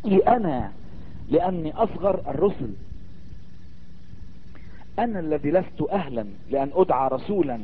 انا لاني اصغر الرسل انا الذي لست اهلا لان ادعى رسولا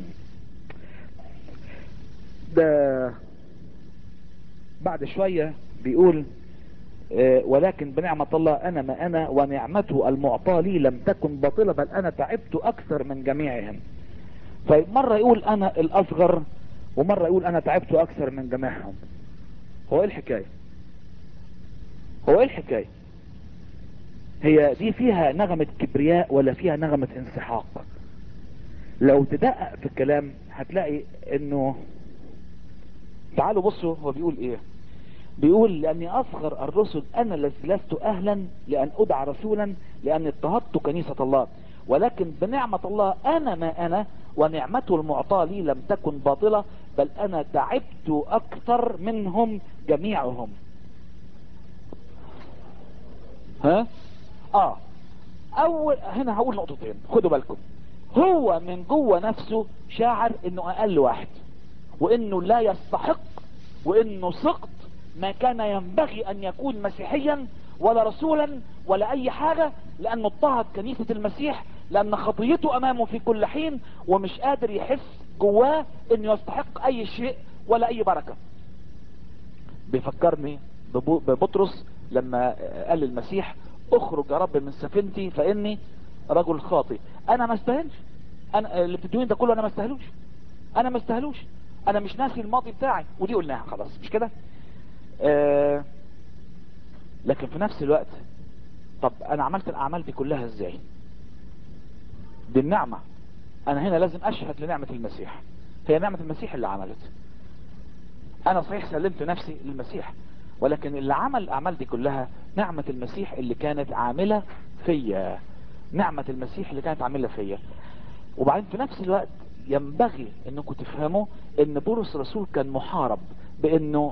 ده بعد شوية بيقول آه، ولكن بنعمة الله انا ما انا ونعمته المعطاة لي لم تكن باطلة بل انا تعبت اكثر من جميعهم فمرة يقول انا الاصغر ومرة يقول انا تعبت اكثر من جميعهم هو ايه الحكاية هو ايه الحكاية هي دي فيها نغمة كبرياء ولا فيها نغمة انسحاق لو تدقق في الكلام هتلاقي انه تعالوا بصوا هو بيقول ايه بيقول لاني اصغر الرسل انا الذي لست اهلا لان ادعى رسولا لان اضطهدت كنيسة الله ولكن بنعمة الله انا ما انا ونعمته المعطاة لي لم تكن باطلة بل انا تعبت اكثر منهم جميعهم ها اه اول هنا هقول نقطتين خدوا بالكم هو من جوه نفسه شاعر انه اقل واحد وانه لا يستحق وانه سقط ما كان ينبغي ان يكون مسيحيا ولا رسولا ولا اي حاجة لانه اضطهد كنيسة المسيح لان خطيته امامه في كل حين ومش قادر يحس جواه انه يستحق اي شيء ولا اي بركة بيفكرني ببو- ببطرس لما قال للمسيح اخرج يا رب من سفينتي فاني رجل خاطئ انا ما استاهلش انا اللي بتدوني ده كله انا ما استاهلوش انا ما استاهلوش انا مش ناسي الماضي بتاعي ودي قلناها خلاص مش كده آه لكن في نفس الوقت طب انا عملت الاعمال دي كلها ازاي دي النعمة انا هنا لازم اشهد لنعمة المسيح هي نعمة المسيح اللي عملت انا صحيح سلمت نفسي للمسيح ولكن اللي عمل الاعمال دي كلها نعمة المسيح اللي كانت عاملة فيا نعمة المسيح اللي كانت عاملة فيا وبعدين في نفس الوقت ينبغي انكم تفهموا ان بولس الرسول كان محارب بانه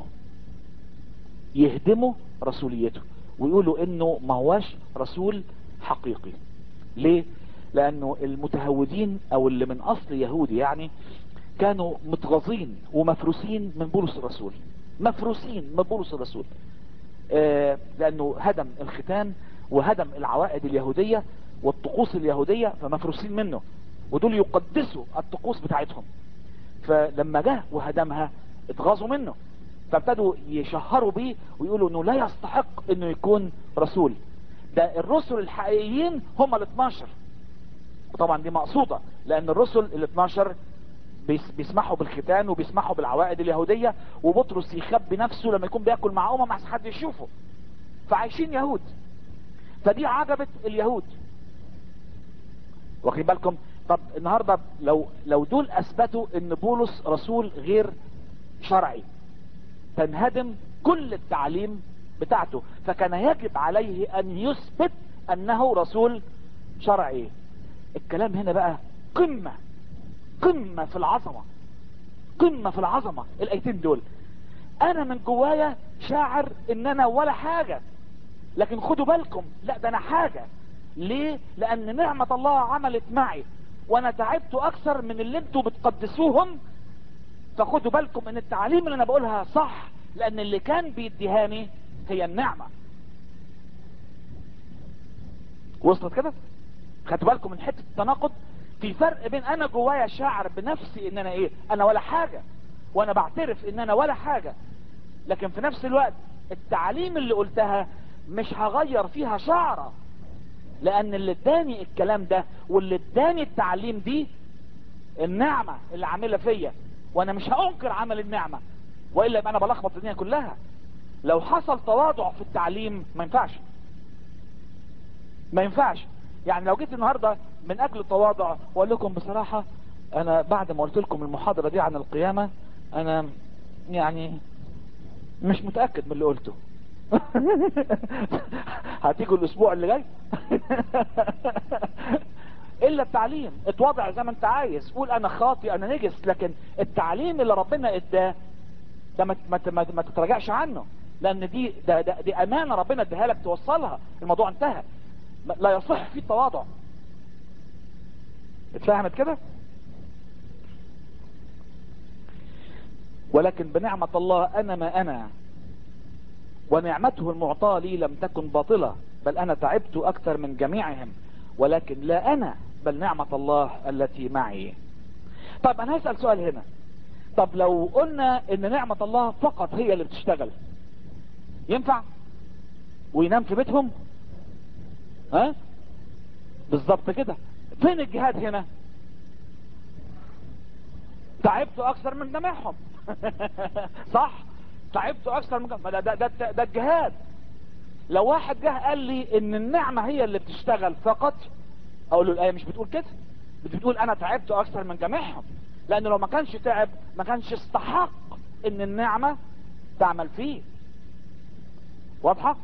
يهدموا رسوليته ويقولوا انه ما هواش رسول حقيقي ليه لانه المتهودين او اللي من اصل يهودي يعني كانوا متغاظين ومفروسين من بولس الرسول مفروسين من بولس الرسول آه لانه هدم الختان وهدم العوائد اليهودية والطقوس اليهودية فمفروسين منه ودول يقدسوا الطقوس بتاعتهم فلما جه وهدمها اتغاظوا منه فابتدوا يشهروا بيه ويقولوا انه لا يستحق انه يكون رسول ده الرسل الحقيقيين هم ال 12 طبعا دي مقصودة لان الرسل ال 12 بيس- بيسمحوا بالختان وبيسمحوا بالعوائد اليهودية وبطرس يخبي نفسه لما يكون بياكل مع امم عشان حد يشوفه فعايشين يهود فدي عجبت اليهود واخدين بالكم طب النهارده لو لو دول اثبتوا ان بولس رسول غير شرعي تنهدم كل التعليم بتاعته فكان يجب عليه ان يثبت انه رسول شرعي الكلام هنا بقى قمة قمة في العظمة قمة في العظمة الايتين دول انا من جوايا شاعر ان انا ولا حاجة لكن خدوا بالكم لا ده انا حاجة ليه لان نعمة الله عملت معي وانا تعبت اكثر من اللي انتوا بتقدسوهم فخدوا بالكم ان التعليم اللي انا بقولها صح لان اللي كان بيديهاني هي النعمة وصلت كده خدوا بالكم من حتة التناقض في فرق بين انا جوايا شاعر بنفسي ان انا ايه انا ولا حاجة وانا بعترف ان انا ولا حاجة لكن في نفس الوقت التعليم اللي قلتها مش هغير فيها شعرة لان اللي اداني الكلام ده واللي اداني التعليم دي النعمة اللي عاملة فيا وانا مش هانكر عمل النعمة والا يبقى انا بلخبط الدنيا كلها لو حصل تواضع في التعليم ما ينفعش ما ينفعش يعني لو جيت النهاردة من اجل التواضع واقول لكم بصراحة انا بعد ما قلت لكم المحاضرة دي عن القيامة انا يعني مش متأكد من اللي قلته هتيجوا الاسبوع اللي جاي الا التعليم اتوضع زي ما انت عايز قول انا خاطي انا نجس لكن التعليم اللي ربنا اداه ده ما, ما, ما, ما تتراجعش عنه لان دي ده, ده دي امانه ربنا اداها لك توصلها الموضوع انتهى ما- لا يصح فيه التواضع اتفهمت كده ولكن بنعمة الله انا ما انا ونعمته المعطاة لي لم تكن باطلة بل انا تعبت اكثر من جميعهم ولكن لا انا بل نعمة الله التي معي طب انا هسأل سؤال هنا طب لو قلنا ان نعمة الله فقط هي اللي بتشتغل ينفع وينام في بيتهم ها بالظبط كده فين الجهاد هنا تعبت اكثر من جميعهم صح تعبت اكثر من جميعهم ده, ده, ده, ده الجهاد لو واحد جه قال لي ان النعمة هي اللي بتشتغل فقط اقول له الايه مش بتقول كده بتقول انا تعبت اكثر من جميعهم لان لو ما كانش تعب ما كانش استحق ان النعمة تعمل فيه واضحة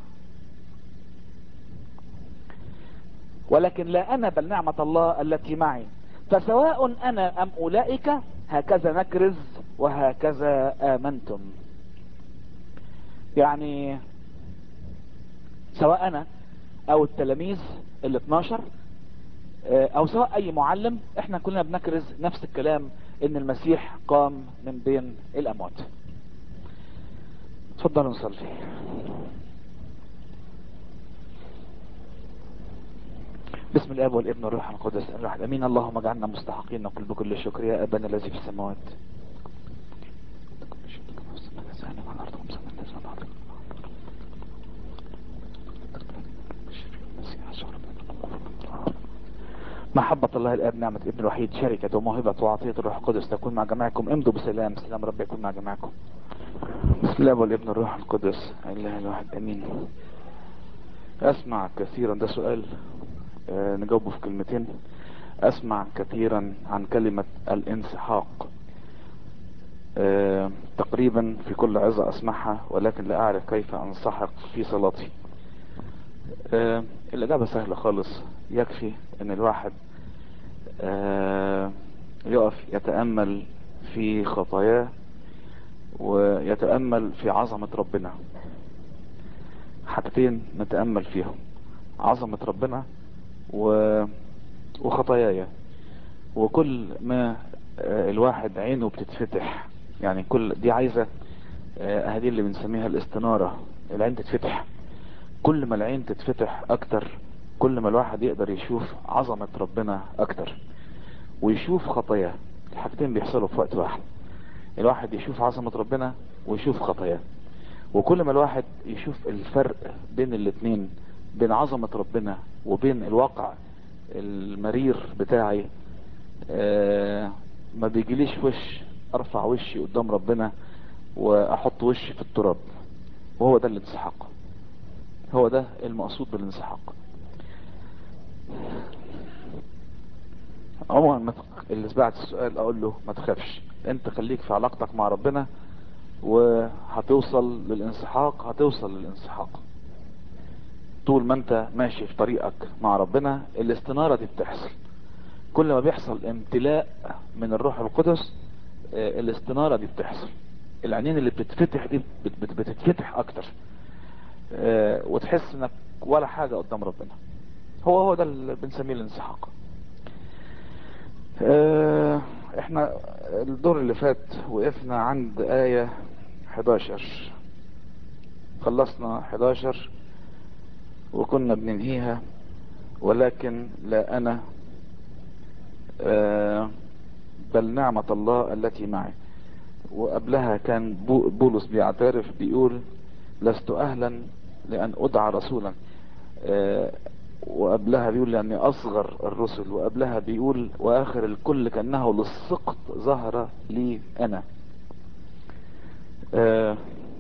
ولكن لا انا بل نعمة الله التي معي فسواء انا ام اولئك هكذا نكرز وهكذا امنتم يعني سواء انا او التلاميذ ال 12 او سواء اي معلم احنا كلنا بنكرز نفس الكلام ان المسيح قام من بين الاموات تفضلوا نصلي بسم الاب والابن والروح القدس الواحد امين اللهم اجعلنا مستحقين نقول بكل شكر يا ابانا الذي في السماوات محبة الله الآب نعمة ابن الوحيد شركة وموهبة وعطية الروح القدس تكون مع جميعكم امضوا بسلام سلام رب يكون مع جميعكم بسم الله والابن الروح القدس الله الواحد امين اسمع كثيرا ده سؤال آه نجاوبه في كلمتين اسمع كثيرا عن كلمة الانسحاق آه تقريبا في كل عظة اسمعها ولكن لا اعرف كيف انسحق في صلاتي آه الاجابة سهلة خالص يكفي ان الواحد آه يقف يتأمل في خطاياه ويتأمل في عظمة ربنا حاجتين نتأمل فيهم عظمة ربنا و... وخطاياي وكل ما الواحد عينه بتتفتح يعني كل دي عايزة هذه اللي بنسميها الاستنارة العين تتفتح كل ما العين تتفتح اكتر كل ما الواحد يقدر يشوف عظمة ربنا اكتر ويشوف خطاياه الحاجتين بيحصلوا في وقت واحد الواحد يشوف عظمة ربنا ويشوف خطاياه وكل ما الواحد يشوف الفرق بين الاتنين بين عظمة ربنا وبين الواقع المرير بتاعي آه ما بيجيليش وش ارفع وشي قدام ربنا واحط وشي في التراب وهو ده الانسحاق هو ده المقصود بالانسحاق عموما اللي بعت السؤال اقول له ما تخافش انت خليك في علاقتك مع ربنا وهتوصل للانسحاق هتوصل للانسحاق طول ما انت ماشي في طريقك مع ربنا الاستنارة دي بتحصل كل ما بيحصل امتلاء من الروح القدس اه الاستنارة دي بتحصل العينين اللي بتتفتح دي بت بت بتتفتح اكتر اه وتحس انك ولا حاجة قدام ربنا هو هو ده اللي بنسميه الانسحاق اه احنا الدور اللي فات وقفنا عند آية 11 خلصنا 11 وكنا بننهيها ولكن لا انا آه بل نعمة الله التي معي وقبلها كان بولس بيعترف بيقول لست اهلا لان ادعى رسولا آه وقبلها بيقول لاني اصغر الرسل وقبلها بيقول واخر الكل كانه للسقط ظهر لي انا آه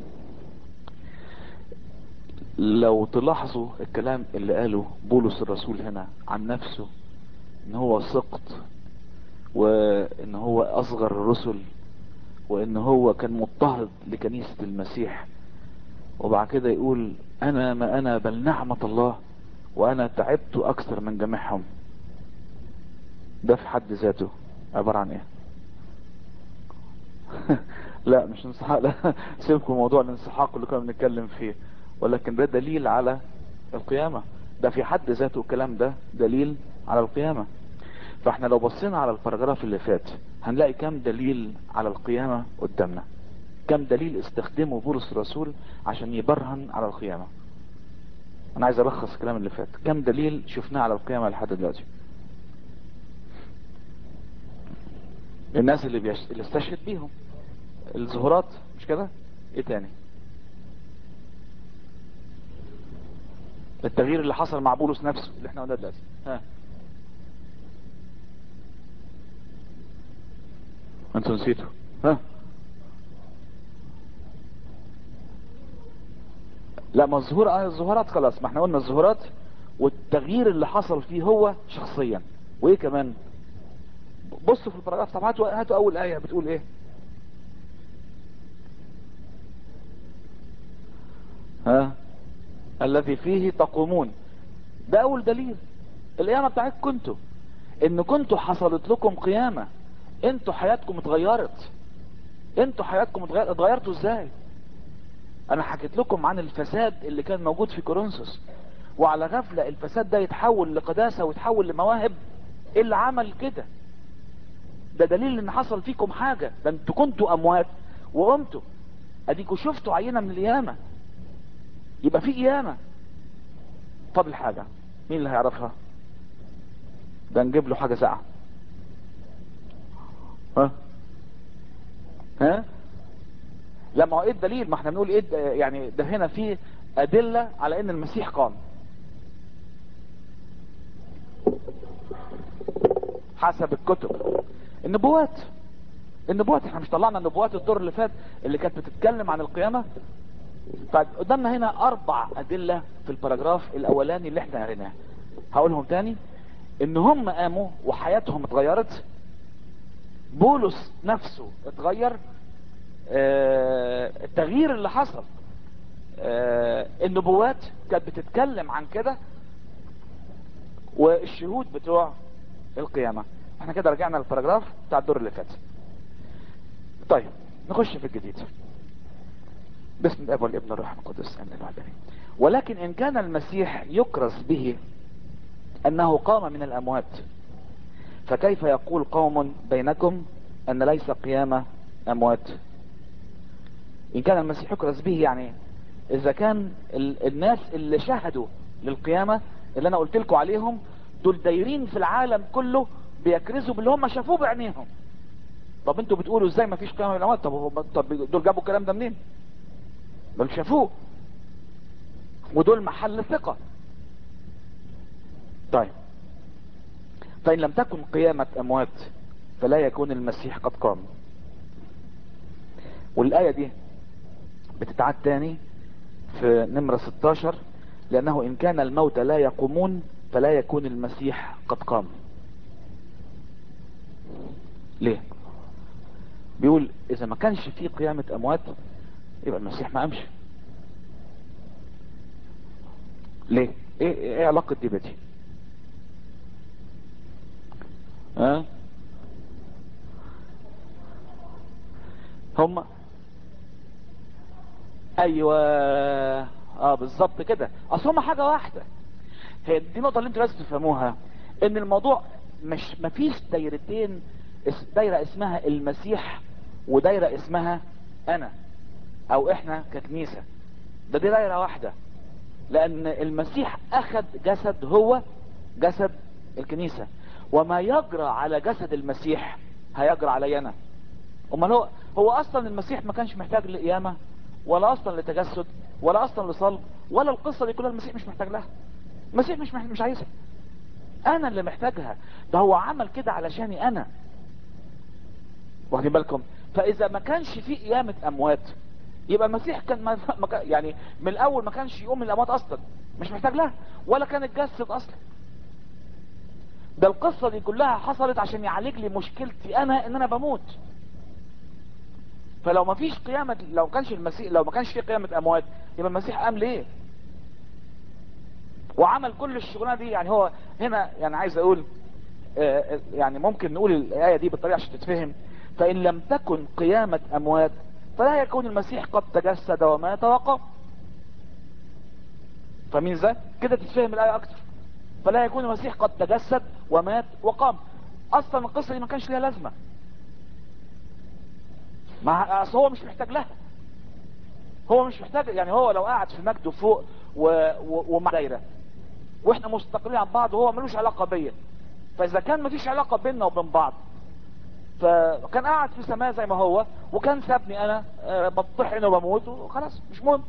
لو تلاحظوا الكلام اللي قاله بولس الرسول هنا عن نفسه ان هو سقط وان هو اصغر الرسل وان هو كان مضطهد لكنيسة المسيح وبعد كده يقول انا ما انا بل نعمة الله وانا تعبت اكثر من جميعهم ده في حد ذاته عبارة عن ايه لا مش انسحاق لا سيبكم موضوع الانسحاق اللي كنا بنتكلم فيه ولكن ده دليل على القيامة ده في حد ذاته الكلام ده دليل على القيامة فاحنا لو بصينا على الباراجراف اللي فات هنلاقي كام دليل على القيامة قدامنا كم دليل استخدمه بولس الرسول عشان يبرهن على القيامة انا عايز الخص الكلام اللي فات كم دليل شفناه على القيامة لحد دلوقتي الناس اللي, بيش... اللي استشهد بيهم الظهورات مش كده ايه تاني التغيير اللي حصل مع بولس نفسه اللي احنا قلنا دلوقتي ها انتوا نسيتوا ها لا ما الظهور اه الظهورات خلاص ما احنا قلنا الظهورات والتغيير اللي حصل فيه هو شخصيا وايه كمان بصوا في البراجراف طب هاتوا هاتوا اول ايه بتقول ايه ها الذي فيه تقومون ده اول دليل القيامه بتاعتكم كنتوا ان كنتوا حصلت لكم قيامه انتوا حياتكم اتغيرت انتوا حياتكم اتغير... اتغيرتوا ازاي انا حكيت لكم عن الفساد اللي كان موجود في كورنثوس وعلى غفلة الفساد ده يتحول لقداسة ويتحول لمواهب ايه اللي عمل كده ده دليل ان حصل فيكم حاجة ده انتوا كنتوا اموات وقمتوا اديكوا شفتوا عينة من القيامة يبقى في قيامة فاضل حاجة مين اللي هيعرفها ده نجيب له حاجة ساعة ها ها لا ما هو ايه الدليل ما احنا بنقول ايه الد- يعني ده هنا في ادلة على ان المسيح قام حسب الكتب النبوات النبوات احنا مش طلعنا النبوات الدور اللي فات اللي كانت بتتكلم عن القيامة فقدامنا هنا اربع ادلة في الباراجراف الاولاني اللي احنا قريناه هقولهم تاني ان هم قاموا وحياتهم اتغيرت بولس نفسه اتغير آه، التغيير اللي حصل آه، النبوات كانت بتتكلم عن كده والشهود بتوع القيامة احنا كده رجعنا للباراجراف بتاع الدور اللي فات طيب نخش في الجديد باسم الاب والابن والروح القدس امين الوحداني ولكن ان كان المسيح يكرس به انه قام من الاموات فكيف يقول قوم بينكم ان ليس قيامة اموات ان كان المسيح يكرس به يعني اذا كان ال- الناس اللي شهدوا للقيامة اللي انا قلت لكم عليهم دول دايرين في العالم كله بيكرزوا باللي هم شافوه بعينيهم طب انتوا بتقولوا ازاي ما فيش قيامة من الاموات طب, هم- طب دول جابوا الكلام ده منين دول شافوه ودول محل ثقة طيب فإن لم تكن قيامة أموات فلا يكون المسيح قد قام والآية دي بتتعاد تاني في نمرة 16 لأنه إن كان الموت لا يقومون فلا يكون المسيح قد قام ليه بيقول إذا ما كانش في قيامة أموات يبقى المسيح ما قامش ليه ايه, إيه علاقة دي بدي ها هم ايوه اه بالظبط كده اصل هم حاجه واحده هي دي النقطه اللي انتوا لازم تفهموها ان الموضوع مش مفيش دايرتين اس- دايره اسمها المسيح ودايره اسمها انا او احنا ككنيسه ده دي دايره واحده لان المسيح اخذ جسد هو جسد الكنيسه وما يجرى على جسد المسيح هيجرى علي انا امال هو هو اصلا المسيح ما كانش محتاج لقيامه ولا اصلا لتجسد ولا اصلا لصلب ولا القصه دي كلها المسيح مش محتاج لها المسيح مش مح- مش عايزها انا اللي محتاجها ده هو عمل كده علشاني انا واخدين بالكم فاذا ما كانش في قيامه اموات يبقى المسيح كان ما ما كان- يعني من الاول ما كانش يقوم من الاموات اصلا مش محتاج لها ولا كان اتجسد اصلا ده القصه دي كلها حصلت عشان يعالج لي مشكلتي انا ان انا بموت فلو ما فيش قيامة لو كانش المسيح لو ما كانش في قيامة اموات يبقى المسيح قام ليه وعمل كل الشغلانة دي يعني هو هنا يعني عايز اقول آه، يعني ممكن نقول الآية دي بالطريقة عشان تتفهم فإن لم تكن قيامة أموات فلا يكون المسيح قد تجسد ومات وقام فمين ازاي كده تتفهم الآية أكتر فلا يكون المسيح قد تجسد ومات وقام أصلا القصة دي ما كانش ليها لازمة مع اصل هو مش محتاج لها هو مش محتاج يعني هو لو قاعد في مجده فوق و... و... ومع دايره واحنا مستقلين عن بعض وهو ملوش علاقه بيا فاذا كان مفيش علاقه بيننا وبين بعض فكان قاعد في سماء زي ما هو وكان سابني انا آه، بطحن وبموت وخلاص مش مهم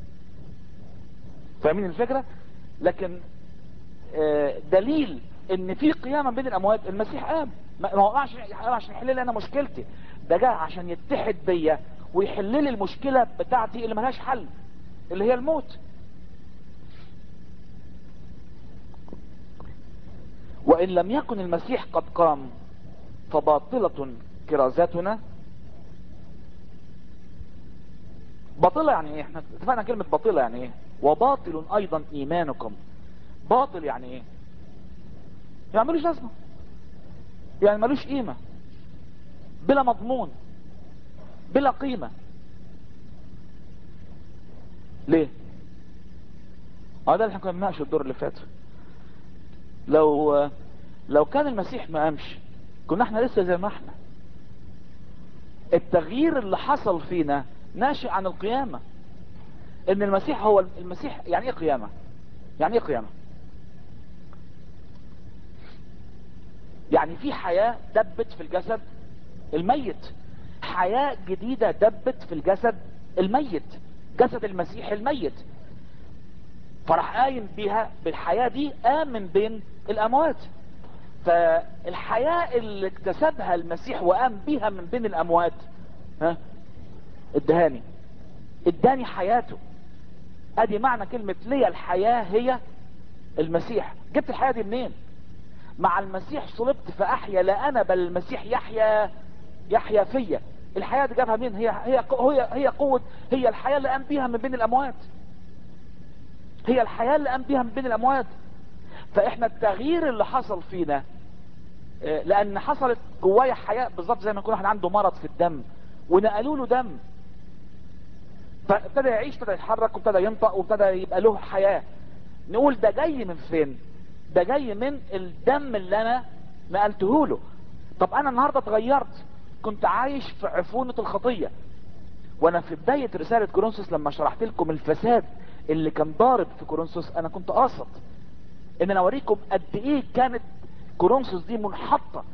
فاهمين الفكره لكن آه، دليل ان في قيامه بين الاموات المسيح قام ما ما هو عشان عشان يحل لي انا مشكلتي ده جاء عشان يتحد بيا ويحل لي المشكله بتاعتي اللي ملهاش حل اللي هي الموت وان لم يكن المسيح قد قام فباطلة كرازاتنا باطلة يعني ايه احنا اتفقنا كلمة باطلة يعني ايه وباطل ايضا ايمانكم باطل يعني ايه يعني ملوش لازمة يعني ملوش قيمة بلا مضمون بلا قيمة ليه اه ده اللي احنا كنا بنناقشه الدور اللي فات لو لو كان المسيح ما قامش كنا احنا لسه زي ما احنا التغيير اللي حصل فينا ناشئ عن القيامة ان المسيح هو المسيح يعني ايه قيامة يعني ايه قيامة يعني في حياة دبت في الجسد الميت حياة جديدة دبت في الجسد الميت جسد المسيح الميت فراح قايم بيها بالحياة دي قام من بين الاموات فالحياة اللي اكتسبها المسيح وقام بيها من بين الاموات ها ادهاني اداني حياته ادي معنى كلمة ليا الحياة هي المسيح جبت الحياة دي منين مع المسيح صلبت فاحيا لا انا بل المسيح يحيا يحيا فيا الحياة دي جابها مين هي هي هي هي قوة هي الحياة اللي قام بيها من بين الاموات هي الحياة اللي قام بيها من بين الاموات فاحنا التغيير اللي حصل فينا آه، لان حصلت جوايا حياة بالظبط زي ما يكون واحد عنده مرض في الدم ونقلوا له دم فابتدى يعيش ابتدى يتحرك وابتدى ينطق وابتدى يبقى له حياة نقول ده جاي من فين ده جاي من الدم اللي انا نقلته له طب انا النهاردة اتغيرت كنت عايش في عفونة الخطية وانا في بداية رسالة كورنثوس لما شرحت لكم الفساد اللي كان ضارب في كورنثوس انا كنت قاصد ان انا اوريكم قد ايه كانت كورنثوس دي منحطة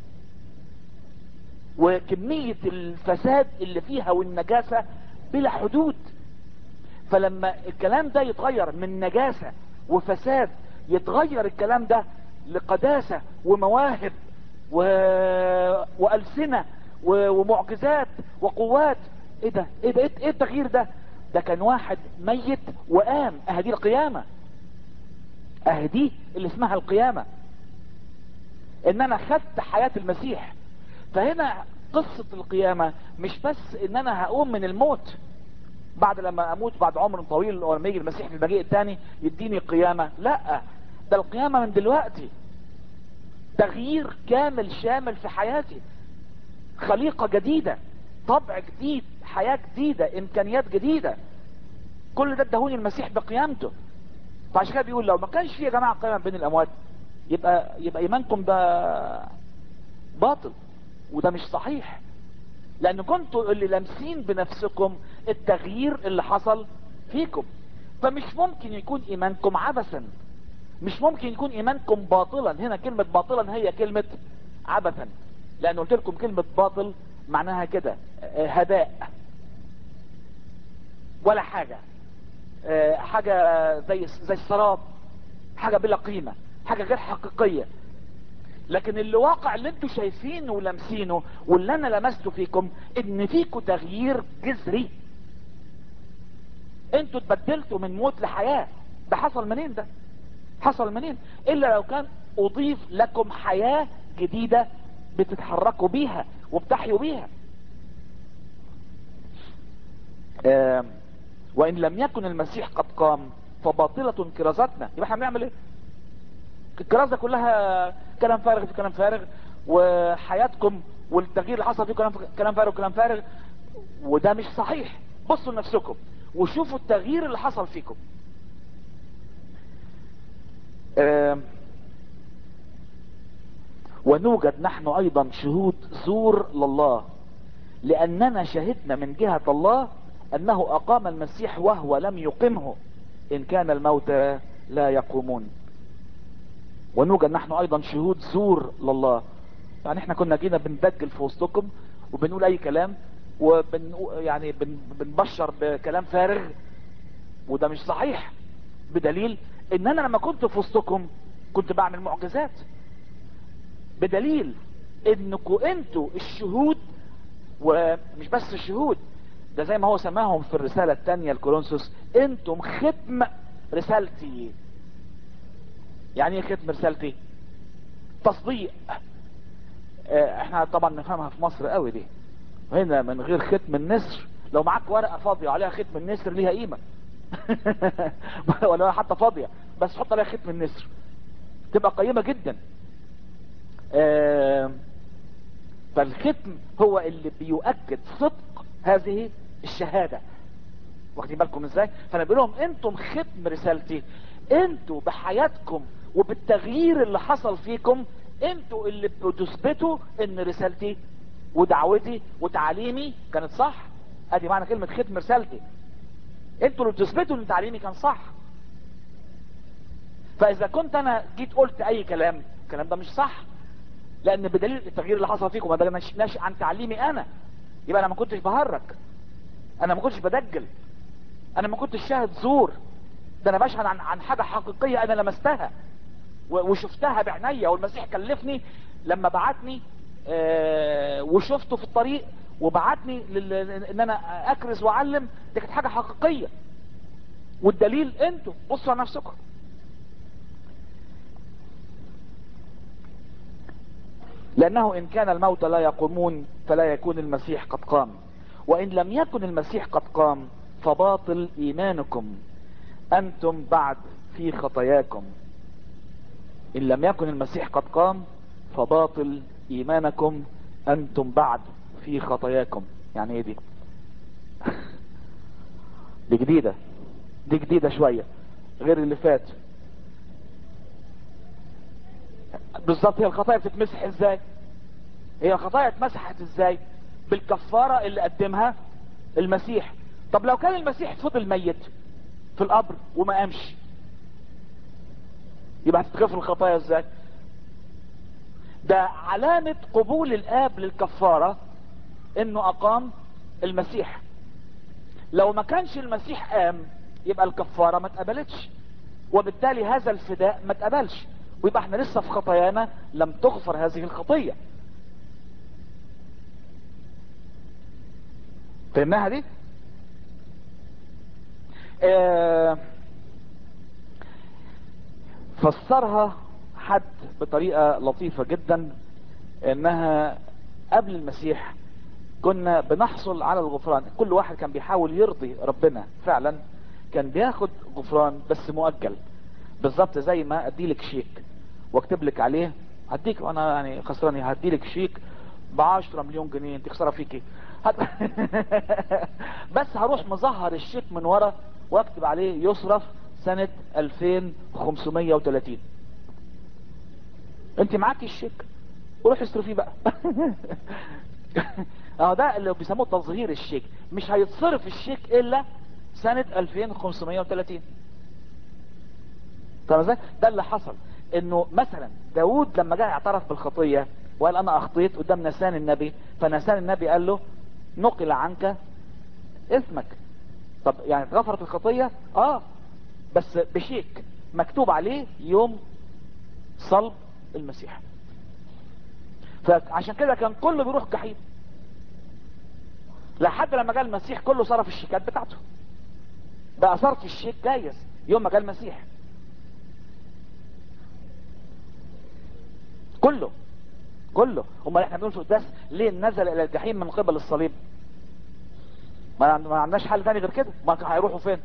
وكمية الفساد اللي فيها والنجاسة بلا حدود فلما الكلام ده يتغير من نجاسة وفساد يتغير الكلام ده لقداسة ومواهب و... وألسنة و... ومعجزات وقوات ايه ده ايه ده ايه التغيير ده ده كان واحد ميت وقام اهدي القيامة اهدي اللي اسمها القيامة ان انا خدت حياة المسيح فهنا قصة القيامة مش بس ان انا هقوم من الموت بعد لما اموت بعد عمر طويل ولما يجي المسيح في المجيء الثاني يديني قيامة لا ده القيامة من دلوقتي تغيير كامل شامل في حياتي خليقة جديدة طبع جديد حياة جديدة امكانيات جديدة كل ده ادهوني المسيح بقيامته فعشان كده بيقول لو ما كانش في يا جماعة قيامة بين الاموات يبقى يبقى ايمانكم ده باطل وده مش صحيح لان كنتوا اللي لامسين بنفسكم التغيير اللي حصل فيكم فمش ممكن يكون ايمانكم عبثا مش ممكن يكون ايمانكم باطلا هنا كلمة باطلا هي كلمة عبثا لان قلت لكم كلمة باطل معناها كده آه، هباء ولا حاجة آه، حاجة زي زي السراب حاجة بلا قيمة حاجة غير حقيقية لكن اللي واقع اللي انتوا شايفينه ولامسينه واللي انا لمسته فيكم ان فيكم تغيير جذري انتوا اتبدلتوا من موت لحياة ده حصل منين ده حصل منين الا لو كان اضيف لكم حياة جديدة بتتحركوا بيها وبتحيوا بيها آم، وان لم يكن المسيح قد قام فباطلة كرازتنا يبقى احنا بنعمل ايه الكرازة كلها كلام فارغ في كلام فارغ وحياتكم والتغيير اللي حصل فيه كلام كلام فارغ وكلام فارغ وده مش صحيح بصوا لنفسكم وشوفوا التغيير اللي حصل فيكم آم، ونوجد نحن ايضا شهود زور لله لاننا شهدنا من جهة الله انه اقام المسيح وهو لم يقمه ان كان الموتى لا يقومون ونوجد نحن ايضا شهود زور لله يعني احنا كنا جينا بندجل في وسطكم وبنقول اي كلام وبن يعني بن بنبشر بكلام فارغ وده مش صحيح بدليل ان انا لما كنت في وسطكم كنت بعمل معجزات بدليل انكم انتوا الشهود ومش بس الشهود ده زي ما هو سماهم في الرسالة التانية لكورنثوس انتم ختم رسالتي يعني ايه ختم رسالتي تصديق اه احنا طبعا نفهمها في مصر قوي دي هنا من غير ختم النسر لو معاك ورقة فاضية عليها ختم النسر ليها قيمة ولا حتى فاضية بس حط عليها ختم النسر تبقى قيمة جدا اه فالختم هو اللي بيؤكد صدق هذه الشهادة واخدين بالكم ازاي فانا بقول لهم انتم ختم رسالتي انتوا بحياتكم وبالتغيير اللي حصل فيكم انتوا اللي بتثبتوا ان رسالتي ودعوتي وتعليمي كانت صح ادي معنى كلمة ختم رسالتي انتوا اللي بتثبتوا ان تعليمي كان صح فاذا كنت انا جيت قلت اي كلام الكلام ده مش صح لان بدليل التغيير اللي حصل فيكم ده ناشئ عن تعليمي انا يبقى انا ما كنتش بهرج انا ما كنتش بدجل انا ما كنتش شاهد زور ده انا بشهد عن عن حاجه حقيقيه انا لمستها وشفتها بعينيا والمسيح كلفني لما بعتني آه وشفته في الطريق وبعتني ان انا اكرز واعلم دي كانت حاجه حقيقيه والدليل انتوا بصوا على نفسكم لأنه إن كان الموت لا يقومون فلا يكون المسيح قد قام وإن لم يكن المسيح قد قام فباطل إيمانكم أنتم بعد في خطاياكم إن لم يكن المسيح قد قام فباطل إيمانكم أنتم بعد في خطاياكم يعني إيه دي دي جديدة دي جديدة شوية غير اللي فات بالظبط هي الخطايا بتتمسح ازاي هي الخطايا اتمسحت ازاي بالكفارة اللي قدمها المسيح طب لو كان المسيح فضل ميت في القبر وما قامش يبقى هتتغفر الخطايا ازاي ده علامة قبول الاب للكفارة انه اقام المسيح لو ما كانش المسيح قام يبقى الكفارة ما اتقبلتش وبالتالي هذا الفداء ما اتقبلش ويبقى احنا لسه في خطايانا لم تغفر هذه الخطية فهمناها دي اه فسرها حد بطريقة لطيفة جدا انها قبل المسيح كنا بنحصل على الغفران كل واحد كان بيحاول يرضي ربنا فعلا كان بياخد غفران بس مؤجل بالظبط زي ما اديلك شيك واكتب لك عليه هديك وانا يعني خسراني هديلك شيك ب 10 مليون جنيه انت خساره فيكي هت... بس هروح مظهر الشيك من ورا واكتب عليه يصرف سنة 2530 انت معاكي الشيك وروح اصرفيه بقى اهو ده اللي بيسموه تظهير الشيك مش هيتصرف الشيك الا سنة 2530 طب ازاي ده اللي حصل انه مثلا داود لما جاء اعترف بالخطية وقال انا اخطيت قدام نسان النبي فنسان النبي قال له نقل عنك اسمك طب يعني اتغفرت الخطية اه بس بشيك مكتوب عليه يوم صلب المسيح فعشان كده كان كله بيروح جحيم لحد لما جاء المسيح كله صرف الشيكات بتاعته بقى صرف الشيك جايز يوم ما جاء المسيح كله كله امال احنا بنقول في القداس ليه نزل الى الجحيم من قبل الصليب ما ما عندناش حل ثاني غير كده ما هيروحوا فين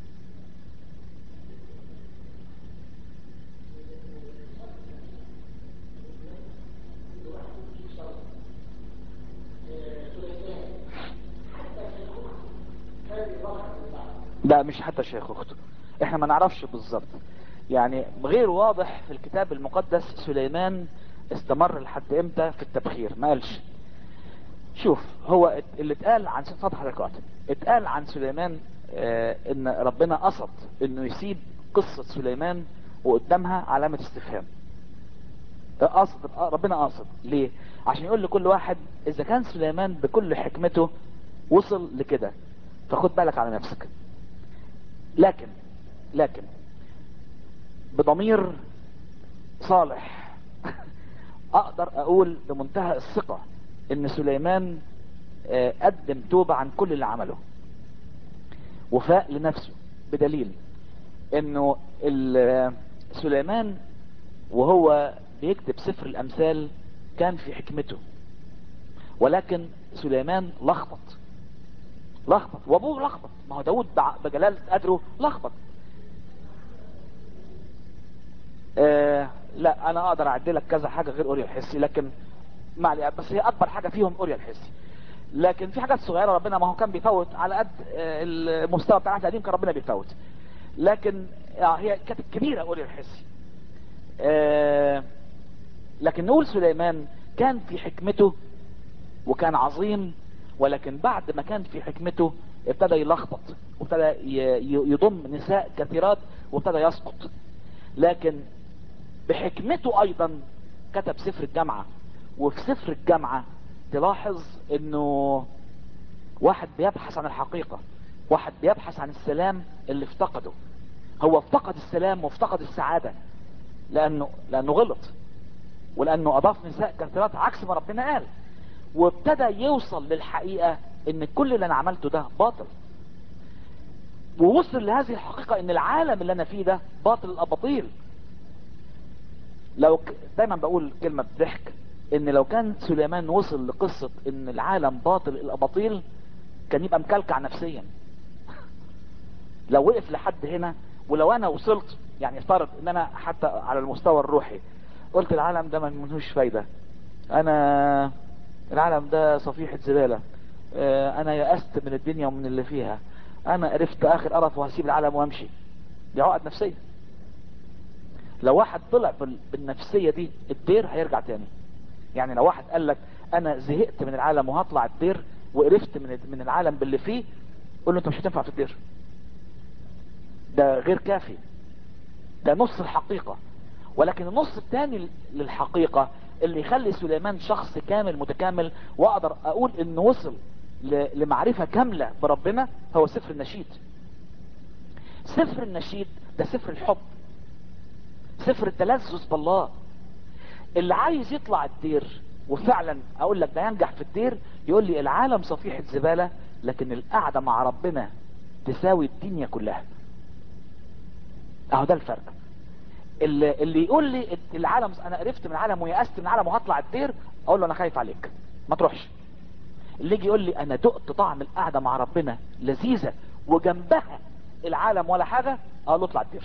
لا مش حتى شيخ اخته احنا ما نعرفش بالظبط يعني غير واضح في الكتاب المقدس سليمان استمر لحد امتى في التبخير ما قالش شوف هو اللي اتقال عن سطح حركات اتقال عن سليمان اه ان ربنا قصد انه يسيب قصة سليمان وقدامها علامة استفهام قصد ربنا قاصد ليه عشان يقول لكل واحد اذا كان سليمان بكل حكمته وصل لكده فخد بالك على نفسك لكن لكن بضمير صالح اقدر اقول بمنتهى الثقة ان سليمان قدم توبة عن كل اللي عمله وفاق لنفسه بدليل انه سليمان وهو بيكتب سفر الامثال كان في حكمته ولكن سليمان لخبط لخبط وابوه لخبط ما هو داود بجلالة قدره لخبط آه لا انا اقدر اعدلك كذا حاجة غير اوريا الحسي لكن معلي بس هي اكبر حاجة فيهم اوريا الحسي لكن في حاجات صغيرة ربنا ما هو كان بيفوت على قد آه المستوى بتاع القديم كان ربنا بيفوت لكن آه هي كانت كبيرة اوريا الحسي آه لكن نقول سليمان كان في حكمته وكان عظيم ولكن بعد ما كان في حكمته ابتدى يلخبط وابتدى يضم نساء كثيرات وابتدى يسقط لكن بحكمته ايضا كتب سفر الجامعة وفي سفر الجامعة تلاحظ انه واحد بيبحث عن الحقيقة واحد بيبحث عن السلام اللي افتقده هو افتقد السلام وافتقد السعادة لانه لانه غلط ولانه اضاف نساء كثيرات عكس ما ربنا قال وابتدى يوصل للحقيقة ان كل اللي انا عملته ده باطل ووصل لهذه الحقيقة ان العالم اللي انا فيه ده باطل الاباطيل لو ك... دايما بقول كلمة ضحك ان لو كان سليمان وصل لقصة ان العالم باطل الاباطيل كان يبقى مكلكع نفسيا لو وقف لحد هنا ولو انا وصلت يعني افترض ان انا حتى على المستوى الروحي قلت العالم ده ملهوش فايدة انا العالم ده صفيحة زبالة اه انا يأست من الدنيا ومن اللي فيها انا عرفت اخر قرف وهسيب العالم وامشي دي عقد نفسية لو واحد طلع بالنفسية دي الدير هيرجع تاني يعني لو واحد قال لك انا زهقت من العالم وهطلع الدير وقرفت من من العالم باللي فيه قول له انت مش هتنفع في الدير ده غير كافي ده نص الحقيقة ولكن النص الثاني للحقيقة اللي يخلي سليمان شخص كامل متكامل واقدر اقول انه وصل لمعرفة كاملة بربنا هو سفر النشيد سفر النشيد ده سفر الحب سفر التلذذ بالله اللي عايز يطلع الدير وفعلا اقول لك ده ينجح في الدير يقول لي العالم صفيحة زبالة لكن القعدة مع ربنا تساوي الدنيا كلها اهو ده الفرق اللي, اللي يقول لي العالم انا قرفت من العالم ويأست من العالم وهطلع الدير اقول له انا خايف عليك ما تروحش اللي يجي يقول لي انا دقت طعم القعدة مع ربنا لذيذة وجنبها العالم ولا حاجة اقول له اطلع الدير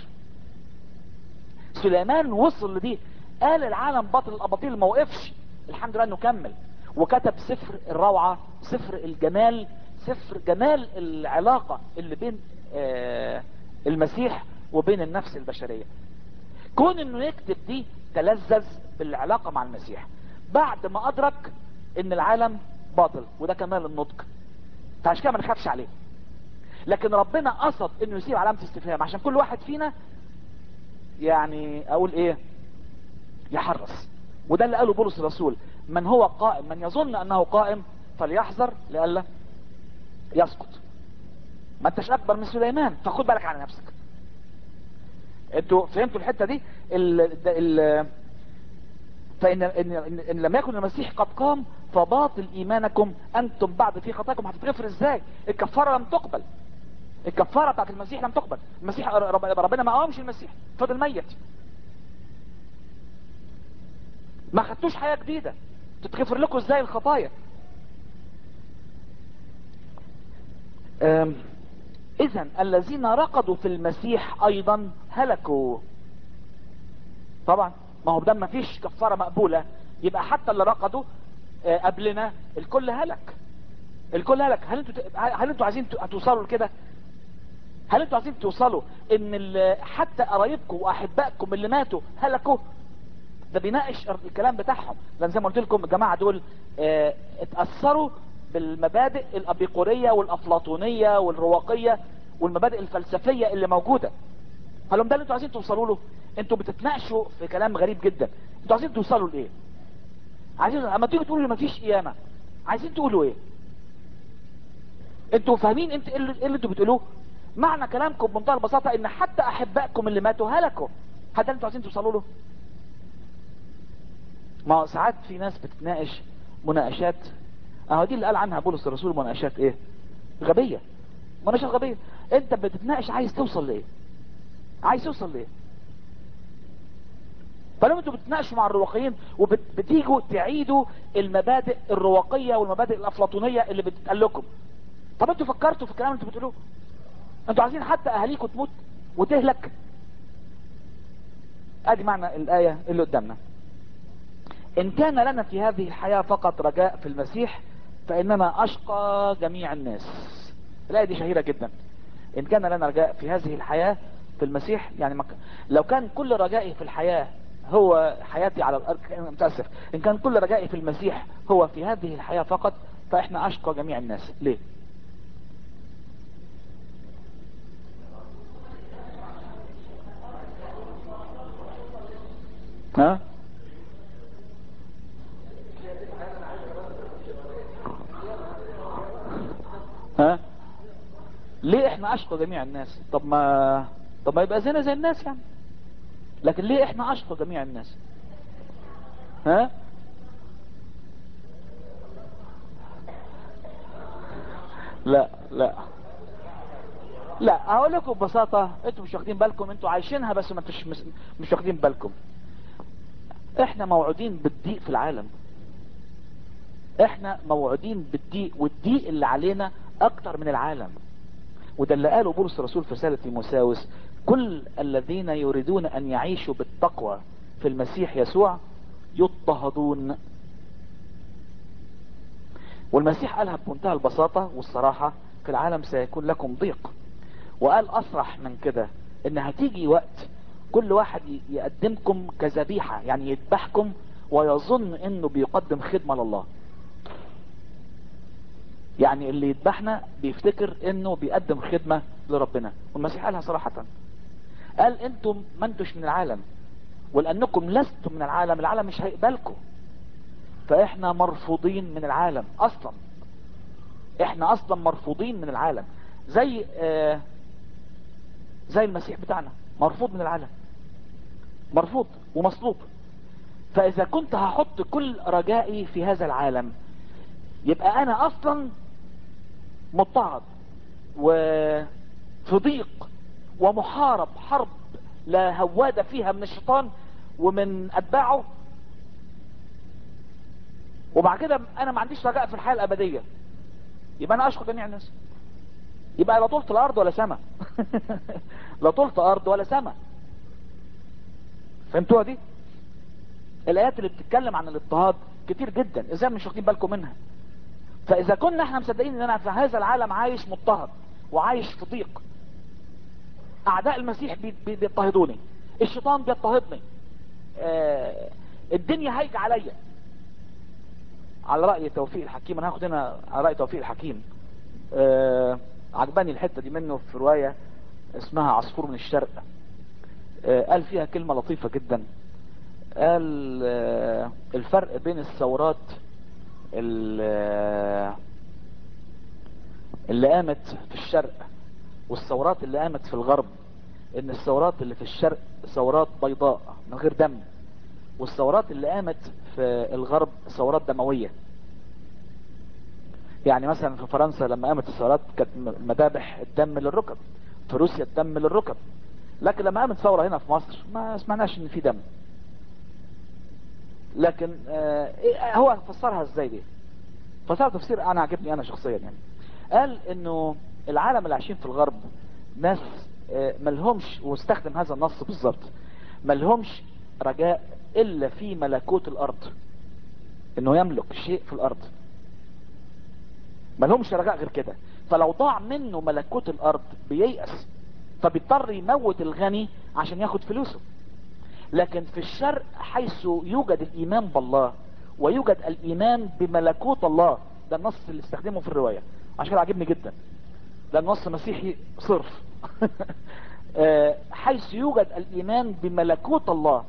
سليمان وصل لدي قال العالم باطل الاباطيل ما وقفش الحمد لله انه كمل وكتب سفر الروعة سفر الجمال سفر جمال العلاقة اللي بين آه المسيح وبين النفس البشرية كون انه يكتب دي تلذذ بالعلاقة مع المسيح بعد ما ادرك ان العالم باطل وده كمال النضج فعشان كده ما نخافش عليه لكن ربنا قصد انه يسيب علامة استفهام عشان كل واحد فينا يعني اقول ايه يحرص وده اللي قاله بولس الرسول من هو قائم من يظن انه قائم فليحذر لئلا يسقط ما انتش اكبر من سليمان فخد بالك على نفسك انتوا فهمتوا الحته دي ال ال فان إن, إن, إن لم يكن المسيح قد قام فباطل ايمانكم انتم بعد في خطاكم هتتغفر ازاي الكفاره لم تقبل الكفاره بتاعت المسيح لم تقبل المسيح رب ربنا ما قامش المسيح فضل ميت ما خدتوش حياه جديده تتغفر لكم ازاي الخطايا اذا الذين رقدوا في المسيح ايضا هلكوا طبعا ما هو بدل ما فيش كفاره مقبوله يبقى حتى اللي رقدوا قبلنا الكل هلك الكل هلك هل انتوا هل انتوا عايزين توصلوا لكده هل انتوا عايزين توصلوا ان حتى قرايبكم واحبائكم اللي ماتوا هلكوا ده بيناقش الكلام بتاعهم لان زي ما قلت لكم الجماعه دول اه اتاثروا بالمبادئ الابيقوريه والافلاطونيه والرواقيه والمبادئ الفلسفيه اللي موجوده قال لهم ده اللي انتوا عايزين توصلوا له انتوا بتتناقشوا في كلام غريب جدا انتوا عايزين توصلوا لايه عايزين اما تيجوا تقولوا لي مفيش قيامه عايزين تقولوا ايه انتوا فاهمين انت ايه اللي, إيه اللي انتوا بتقولوه معنى كلامكم بمنتهى البساطه ان حتى احبائكم اللي ماتوا هلكوا هذا اللي انتوا عايزين توصلوا له ما هو ساعات في ناس بتتناقش مناقشات اهو دي اللي قال عنها بولس الرسول مناقشات ايه غبيه مناقشات غبيه انت بتتناقش عايز توصل لايه عايز توصل لايه فلما انتوا بتتناقشوا مع الرواقيين وبتيجوا تعيدوا المبادئ الرواقيه والمبادئ الافلاطونيه اللي بتتقال لكم طب انتوا فكرتوا في الكلام اللي انتوا بتقولوه انتوا عايزين حتى اهاليكم تموت وتهلك ادي معنى الايه اللي قدامنا ان كان لنا في هذه الحياه فقط رجاء في المسيح فاننا اشقى جميع الناس الايه دي شهيره جدا ان كان لنا رجاء في هذه الحياه في المسيح يعني مك... لو كان كل رجائي في الحياه هو حياتي على الارض متاسف ان كان كل رجائي في المسيح هو في هذه الحياه فقط فاحنا اشقى جميع الناس ليه ها ها ليه احنا اشقى جميع الناس طب ما طب ما يبقى زينا زي الناس يعني لكن ليه احنا اشقى جميع الناس ها لا لا لا هقول لكم ببساطة انتوا مش واخدين بالكم انتوا عايشينها بس ما انتوش مش, مش واخدين بالكم احنا موعودين بالضيق في العالم احنا موعودين بالضيق والضيق اللي علينا اكتر من العالم وده اللي قاله بولس الرسول في رسالة تيموساوس كل الذين يريدون ان يعيشوا بالتقوى في المسيح يسوع يضطهدون والمسيح قالها بمنتهى البساطة والصراحة في العالم سيكون لكم ضيق وقال اصرح من كده ان هتيجي وقت كل واحد يقدمكم كذبيحة يعني يذبحكم ويظن انه بيقدم خدمة لله يعني اللي يذبحنا بيفتكر انه بيقدم خدمة لربنا والمسيح قالها صراحة قال انتم ما انتوش من العالم ولانكم لستم من العالم العالم مش هيقبلكم فاحنا مرفوضين من العالم اصلا احنا اصلا مرفوضين من العالم زي آه زي المسيح بتاعنا مرفوض من العالم مرفوض ومصلوب فاذا كنت هحط كل رجائي في هذا العالم يبقى انا اصلا مضطهد وفي ضيق ومحارب حرب لا هواد فيها من الشيطان ومن اتباعه وبعد كده انا ما عنديش رجاء في الحياه الابديه يبقى انا اشكر جميع الناس يبقى لا طولت الارض ولا سما لا طولت ارض ولا سما فهمتوها دي الايات اللي بتتكلم عن الاضطهاد كتير جدا ازاي مش واخدين بالكم منها فاذا كنا احنا مصدقين ان انا في هذا العالم عايش مضطهد وعايش في ضيق اعداء المسيح بيضطهدوني الشيطان بيضطهدني آه الدنيا هايجة عليا على رأي توفيق الحكيم انا هاخد هنا على رأي توفيق الحكيم آه عجباني الحتة دي منه في رواية اسمها عصفور من الشرق آه قال فيها كلمة لطيفة جدا قال آه الفرق بين الثورات اللي قامت في الشرق والثورات اللي قامت في الغرب ان الثورات اللي في الشرق ثورات بيضاء من غير دم والثورات اللي قامت في الغرب ثورات دموية يعني مثلا في فرنسا لما قامت الثورات كانت مذابح الدم للركب في روسيا الدم للركب لكن لما قامت ثورة هنا في مصر ما سمعناش ان في دم لكن آه هو فسرها ازاي دي فسرها تفسير انا عجبني انا شخصيا يعني قال انه العالم اللي عايشين في الغرب ناس آه ملهمش واستخدم هذا النص بالظبط ملهمش رجاء الا في ملكوت الارض انه يملك شيء في الارض ملهمش رجاء غير كده فلو ضاع منه ملكوت الارض بييأس فبيضطر يموت الغني عشان ياخد فلوسه لكن في الشرق حيث يوجد الايمان بالله ويوجد الايمان بملكوت الله ده النص اللي استخدمه في الرواية عشان كده عجبني جدا ده النص مسيحي صرف آه، حيث يوجد الايمان بملكوت الله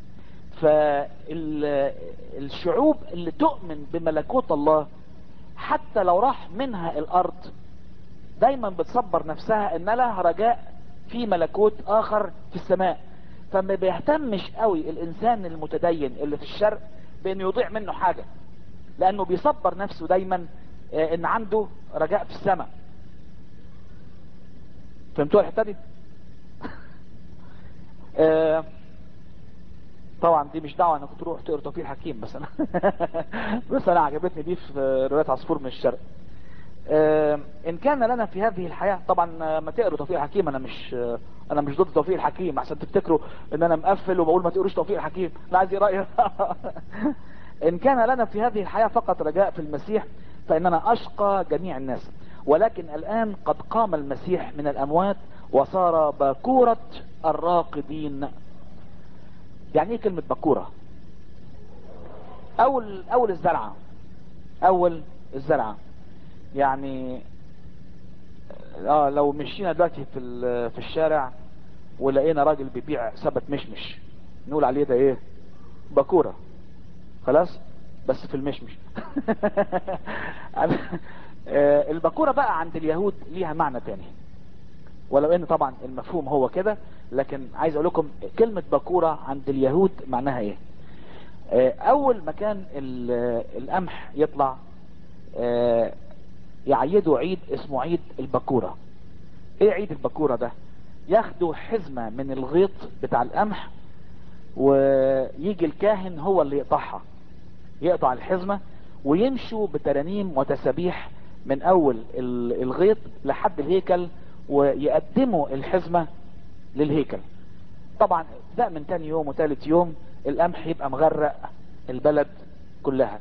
فالشعوب اللي تؤمن بملكوت الله حتى لو راح منها الارض دايما بتصبر نفسها ان لها رجاء في ملكوت اخر في السماء فما بيهتمش قوي الانسان المتدين اللي في الشرق بانه يضيع منه حاجة لانه بيصبر نفسه دايما آه، ان عنده رجاء في السماء فهمتوا الحته دي آه، طبعا دي مش دعوه انك تروح تقرا توفيق الحكيم بس انا بس انا عجبتني دي في روايه عصفور من الشرق آه، ان كان لنا في هذه الحياه طبعا آه، ما تقروا توفيق الحكيم انا مش آه، انا مش ضد توفيق الحكيم عشان تفتكروا ان انا مقفل وبقول ما تقروش توفيق الحكيم لا عايز رايي ان كان لنا في هذه الحياه فقط رجاء في المسيح فاننا اشقى جميع الناس ولكن الان قد قام المسيح من الاموات وصار باكورة الراقدين يعني ايه كلمة باكورة اول اول الزرعة اول الزرعة يعني اه لو مشينا دلوقتي في ال- في الشارع ولقينا راجل بيبيع سبت مشمش نقول عليه ده ايه باكورة خلاص بس في المشمش آه، الباكورة بقى عند اليهود ليها معنى تاني ولو ان طبعا المفهوم هو كده لكن عايز اقول لكم كلمة باكورة عند اليهود معناها ايه آه، اول ما كان ال- القمح يطلع آه، يعيدوا عيد اسمه عيد الباكورة ايه عيد الباكورة ده ياخدوا حزمة من الغيط بتاع القمح ويجي الكاهن هو اللي يقطعها يقطع الحزمة ويمشوا بترانيم وتسابيح من اول ال- الغيط لحد الهيكل ويقدموا الحزمة للهيكل طبعا ده من تاني يوم وتالت يوم القمح يبقى مغرق البلد كلها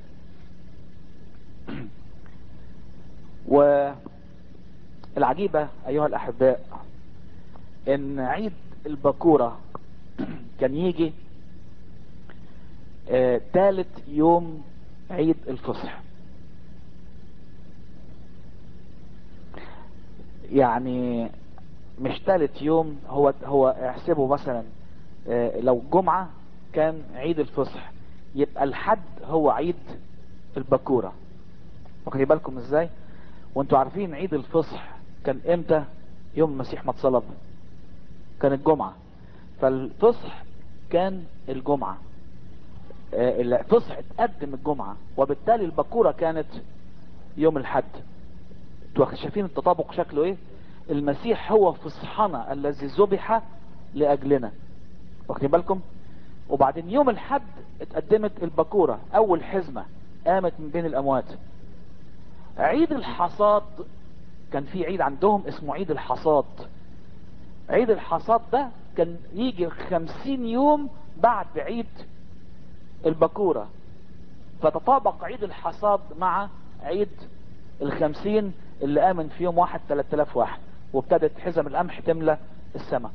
والعجيبة ايها الاحباء ان عيد البكورة كان يجي آه، تالت يوم عيد الفصح يعني مش تالت يوم هو هو احسبه مثلا آه، لو جمعة كان عيد الفصح يبقى الحد هو عيد البكورة واخدين بالكم ازاي وانتوا عارفين عيد الفصح كان امتى يوم المسيح ما اتصلب كان الجمعة فالفصح كان الجمعة آه، الفصح اتقدم الجمعة وبالتالي البكورة كانت يوم الحد انتوا شايفين التطابق شكله ايه المسيح هو فصحنا الذي ذبح لاجلنا واخدين بالكم وبعدين يوم الحد اتقدمت البكورة اول حزمة قامت من بين الاموات عيد الحصاد كان في عيد عندهم اسمه عيد الحصاد عيد الحصاد ده كان يجي خمسين يوم بعد عيد البكورة فتطابق عيد الحصاد مع عيد الخمسين اللي آمن في يوم واحد تلات الاف واحد وابتدت حزم القمح تملى السماء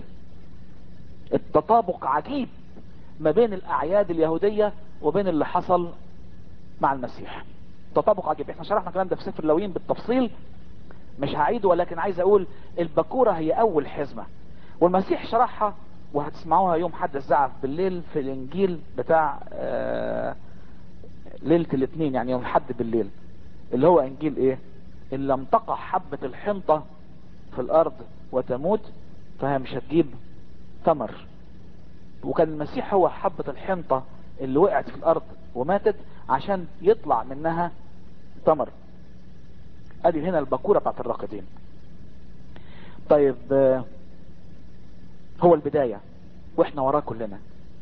التطابق عجيب ما بين الاعياد اليهودية وبين اللي حصل مع المسيح تطابق عجيب احنا شرحنا الكلام ده في سفر اللويين بالتفصيل مش هعيده ولكن عايز اقول البكورة هي اول حزمة والمسيح شرحها وهتسمعوها يوم حد الزعف بالليل في الانجيل بتاع آه ليلة الاثنين يعني يوم حد بالليل اللي هو انجيل ايه ان لم تقع حبة الحنطة في الارض وتموت فهي مش هتجيب ثمر وكان المسيح هو حبة الحنطة اللي وقعت في الارض وماتت عشان يطلع منها ثمر ادي هنا البكورة بتاعت الراقدين طيب آه، هو البداية واحنا وراه كلنا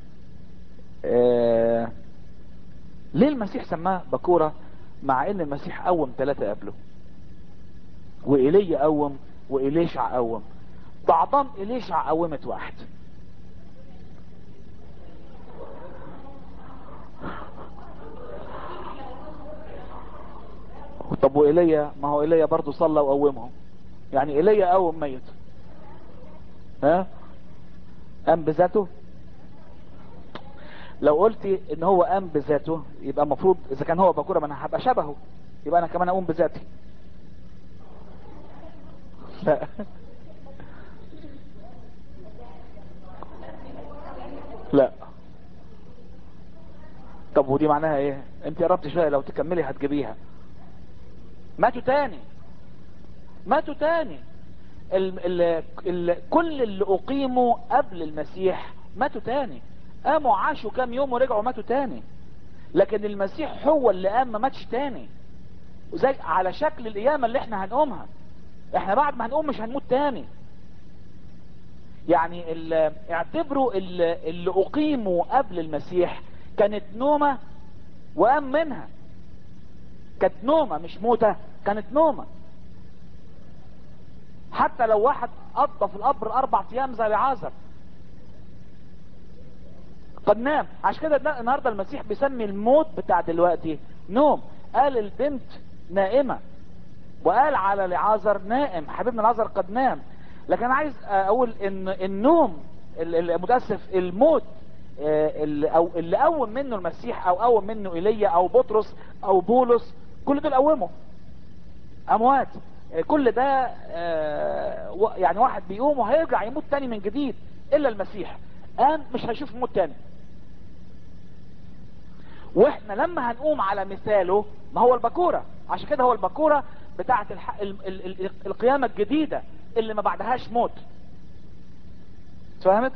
آه، ليه المسيح سماه بكورة مع ان المسيح قوم ثلاثة قبله وإيليا قوم وإليشع قوم بعضهم إليشع قومت واحد طب وإيليا ما هو إيليا برضه صلى وقومهم يعني إيليا قوم ميت ها قام بذاته لو قلتي ان هو قام بذاته يبقى المفروض اذا كان هو بكورة ما انا هبقى شبهه يبقى انا كمان اقوم بذاتي لا لا طب ودي معناها ايه انت قربت شوية لو تكملي هتجيبيها ماتوا تاني ماتوا تاني ال ال ال كل اللي اقيموا قبل المسيح ماتوا تاني قاموا عاشوا كام يوم ورجعوا ماتوا تاني لكن المسيح هو اللي قام ما ماتش تاني زي على شكل القيامة اللي احنا هنقومها احنا بعد ما هنقوم مش هنموت تاني يعني ال- اعتبروا ال- اللي اقيموا قبل المسيح كانت نومة وقام منها كانت نومة مش موتة كانت نومة حتى لو واحد قضى في القبر اربع ايام زي العازر قد نام عشان كده ده- النهارده المسيح بيسمي الموت بتاع دلوقتي نوم قال البنت نائمة وقال على لعازر نائم حبيبنا لعازر قد نام لكن انا عايز اقول ان النوم ال- ال- متاسف الموت آه، اللي او اللي قوم منه المسيح او قوم منه ايليا او بطرس او بولس كل دول قوموا اموات آه، كل ده آه، و- يعني واحد بيقوم وهيرجع يموت تاني من جديد الا المسيح قام مش هيشوف موت تاني واحنا لما هنقوم على مثاله ما هو البكورة عشان كده هو البكورة بتاعت الح... ال... ال... ال... القيامة الجديدة اللي ما بعدهاش موت فهمت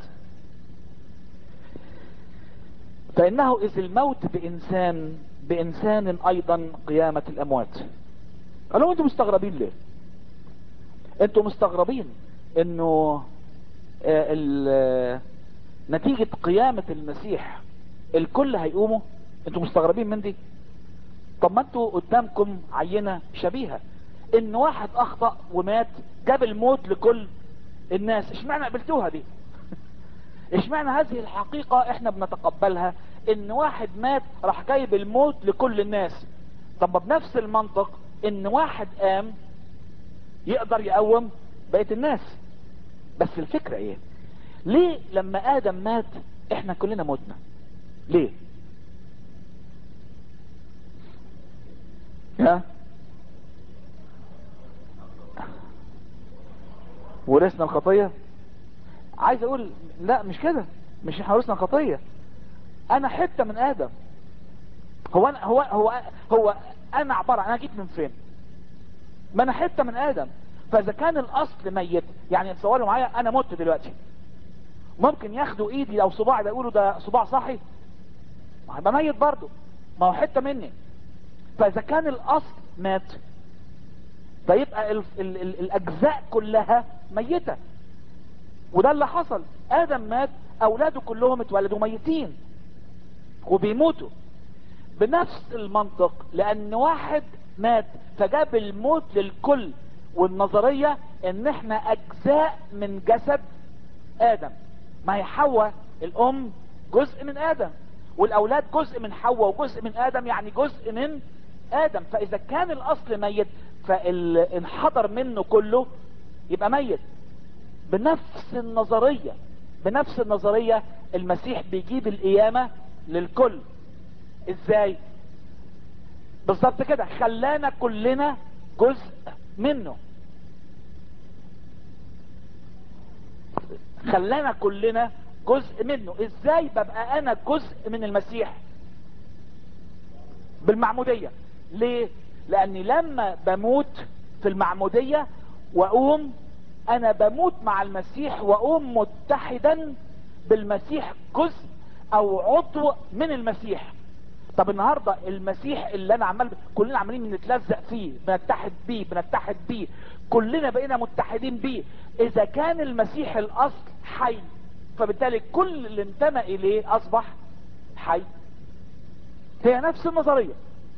فإنه إذ الموت بإنسان بإنسان أيضا قيامة الأموات قالوا أنتم مستغربين ليه أنتم مستغربين أنه آه، ال- آه، نتيجة قيامة المسيح الكل هيقوموا انتوا مستغربين من دي طب ما انتوا قدامكم عينة شبيهة ان واحد اخطأ ومات جاب الموت لكل الناس اشمعنى قبلتوها دي اشمعنى هذه الحقيقة احنا بنتقبلها ان واحد مات راح جايب الموت لكل الناس طب ما بنفس المنطق ان واحد قام يقدر يقوم بقية الناس بس الفكرة ايه ليه لما ادم مات احنا كلنا متنا ليه ها ورثنا الخطية عايز اقول لا مش كده مش احنا ورثنا الخطية انا حتة من ادم هو أنا هو هو هو انا عبارة انا جيت من فين ما انا حتة من ادم فاذا كان الاصل ميت يعني تصوروا معايا انا مت دلوقتي ممكن ياخدوا ايدي او صباعي ده يقولوا ده صباع صحي ما هيبقى ميت برضه ما هو حتة مني فاذا كان الاصل مات فيبقى ال ال ال الاجزاء كلها ميتة وده اللي حصل ادم مات اولاده كلهم اتولدوا ميتين وبيموتوا بنفس المنطق لان واحد مات فجاب الموت للكل والنظرية ان احنا اجزاء من جسد ادم ما هي حواء الام جزء من ادم والاولاد جزء من حواء وجزء من ادم يعني جزء من ادم فاذا كان الاصل ميت فانحضر منه كله يبقى ميت بنفس النظرية بنفس النظرية المسيح بيجيب القيامة للكل ازاي بالظبط كده خلانا كلنا جزء منه خلانا كلنا جزء منه ازاي ببقى انا جزء من المسيح بالمعمودية ليه لاني لما بموت في المعمودية واقوم انا بموت مع المسيح واقوم متحدا بالمسيح جزء او عضو من المسيح طب النهاردة المسيح اللي انا عمال كلنا عمالين نتلزق فيه بنتحد بيه بنتحد بيه كلنا بقينا متحدين بيه اذا كان المسيح الاصل حي فبالتالي كل اللي انتمى اليه اصبح حي هي نفس النظرية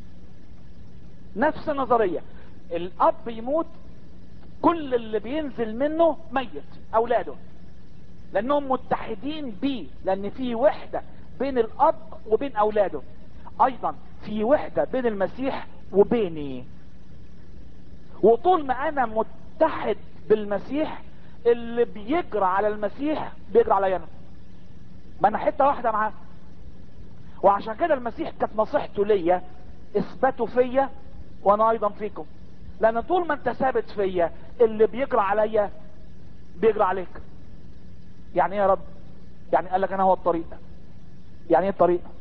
نفس النظرية الاب يموت كل اللي بينزل منه ميت اولاده لانهم متحدين بيه لان في وحدة بين الاب وبين اولاده ايضا في وحدة بين المسيح وبيني وطول ما انا متحد بالمسيح اللي بيجرى على المسيح بيجرى عليا انا ما انا حتة واحدة معاه وعشان كده المسيح كانت نصيحته ليا اثبتوا فيا وانا ايضا فيكم لان طول ما انت ثابت فيا اللي بيجرى عليا بيجرى عليك يعني ايه يا رب يعني قال لك انا هو الطريق يعني ايه الطريق